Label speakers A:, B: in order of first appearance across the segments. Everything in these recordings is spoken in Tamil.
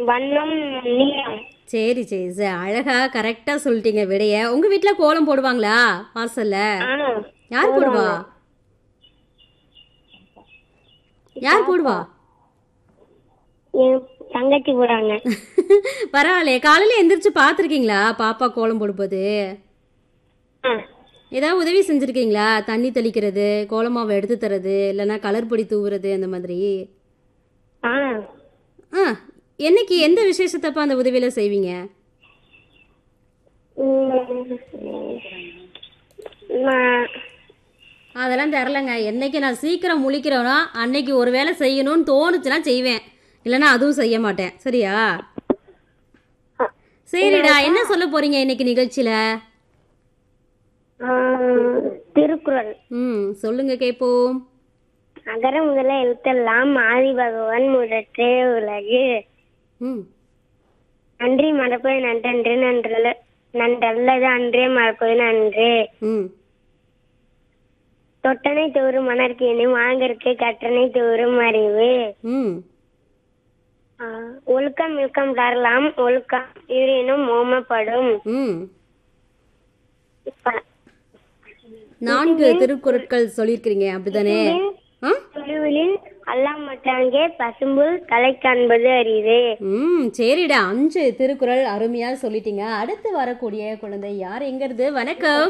A: வண்ணம் நீளம்
B: சரி சரி சரி அழகா கரெக்டா சொல்லிட்டீங்க விடைய உங்க வீட்ல கோலம் போடுவாங்களா வாசல்ல
A: ஆ
B: யார் போடுவா யார் போடுவா
A: என் தங்கச்சி போறாங்க
B: பரவாயில்லையே காலையில எந்திரிச்சு பார்த்துருக்கீங்களா பாப்பா கோலம் போடும்போது
A: ஆ
B: ஏதாவது உதவி செஞ்சுருக்கீங்களா தண்ணி தெளிக்கிறது கோலமாவை எடுத்து தர்றது இல்லைன்னா கலர் பொடி தூவுறது அந்த மாதிரி
A: ஆ
B: ஆ என்னைக்கு எந்த விசேஷத்தப்ப அந்த உதவியில செய்வீங்க
A: ம், நான்
B: அதெல்லாம் தெரிலங்க என்னைக்கு நான் சீக்கிரம் முழிக்கிறேனோ அன்னைக்கு ஒரு வேளை செய்யணும்னு தோணுச்சுன்னா செய்வேன் இல்லைன்னா அதுவும் செய்ய மாட்டேன் சரியா சரிடா என்ன சொல்ல போறீங்க இன்னைக்கு நிகழ்ச்சியில
A: ஆ, திருக்குறள்
B: ம் சொல்லுங்க கேட்போம்
A: அகர முதல எழுத்தெல்லாம் ஆதி பகவான் முதற்றே உலகு
B: ம்
A: நன்றி மறப்பது நன்றன்று நன்றல்ல நன்றல்லது அன்றே மறப்பது நன்று
B: ம்
A: தொட்டனை தோறும் மணற்கேணி வாங்கற்கு கற்றனை தோறும் அறிவு
B: ம்
A: ஆ, ஒழுக்கம் இழுக்கம் தரலாம் ஒழுக்கம் ஈரேனும் ஓமப்படும்
B: ம்
A: ப-
B: நான்கு திருக்குறட்கள் சொல்லியிருக்கிறீங்க அப்படிதானே ஆ
A: திருவிழில் அல்லாம் மற்றாங்கே பசும்புல் தலை காண்பது அரிது
B: ம் சரிடா அஞ்சு திருக்குறள் அருமையா சொல்லிட்டீங்க அடுத்து வரக்கூடிய குழந்தை யார் எங்கிறது வணக்கம்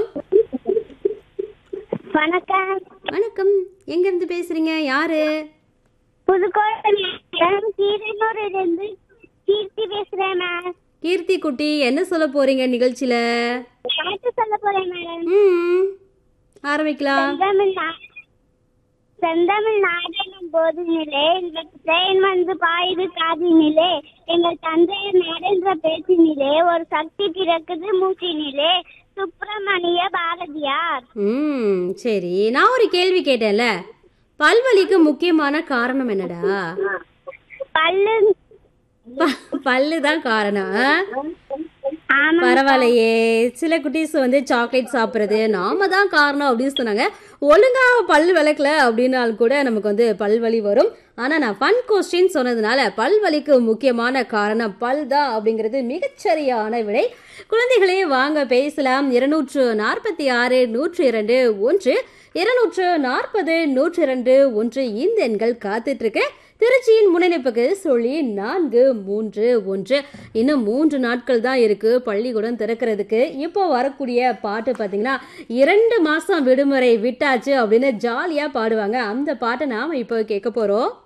A: வணக்கம்
B: வணக்கம் எங்க இருந்து பேசுறீங்க யாரு
A: புதுக்கோட்டை கீரனூரிலிருந்து கீர்த்தி பேசுறேன் மேம்
B: கீர்த்தி குட்டி என்ன சொல்ல போறீங்க நிகழ்ச்சியில
A: பாட்டு சொல்ல போறேன் மேடம்
B: ம் ஆரம்பிக்கலாம்
A: செந்தமிழ் நா- செந்தமிழ் நாடெனும் போதினிலே எங்கள் தேன் வந்து பாயுது காதினிலே எங்கள் தந்தையர் நாடென்ற பேச்சினிலே ஒரு சக்தி பிறக்குது மூச்சினிலே சுப்பிரமணிய பாரதியார்
B: ம் சரி நான் ஒரு கேள்வி கேட்டேன்ல பல்வலிக்கு முக்கியமான காரணம் என்னடா
A: பல்லு
B: ப- பல்லு தான் காரணம் ஆ?
A: ஆமா
B: பரவாயில்லையே சில குட்டீஸ் வந்து சாக்லேட் சாப்பிட்றது நாம தான் காரணம் அப்படின்னு சொன்னாங்க ஒழுங்கா பல் விளக்கல அப்படின்னாலும் கூட நமக்கு வந்து பல்வலி வரும் ஆனா நான் ஃபன் கொஸ்டின் சொன்னதுனால பல்வலிக்கு முக்கியமான காரணம் பல் தான் அப்படிங்கிறது மிகச்சரியான விடை குழந்தைகளே வாங்க பேசலாம் இருநூற்று நாற்பத்தி ஆறு நூற்று இரண்டு ஒன்று இருநூற்று நாற்பது நூற்று இரண்டு ஒன்று இந்த எண்கள் காத்துட்டு இருக்கு திருச்சியின் முன்னெடுப்புக்கு சொல்லி நான்கு மூன்று ஒன்று இன்னும் மூன்று நாட்கள் தான் இருக்கு பள்ளிக்கூடம் திறக்கிறதுக்கு இப்போ வரக்கூடிய பாட்டு பார்த்தீங்கன்னா இரண்டு மாசம் விடுமுறை விட்டாச்சு அப்படின்னு ஜாலியா பாடுவாங்க அந்த பாட்டை நாம இப்போ கேட்க போறோம்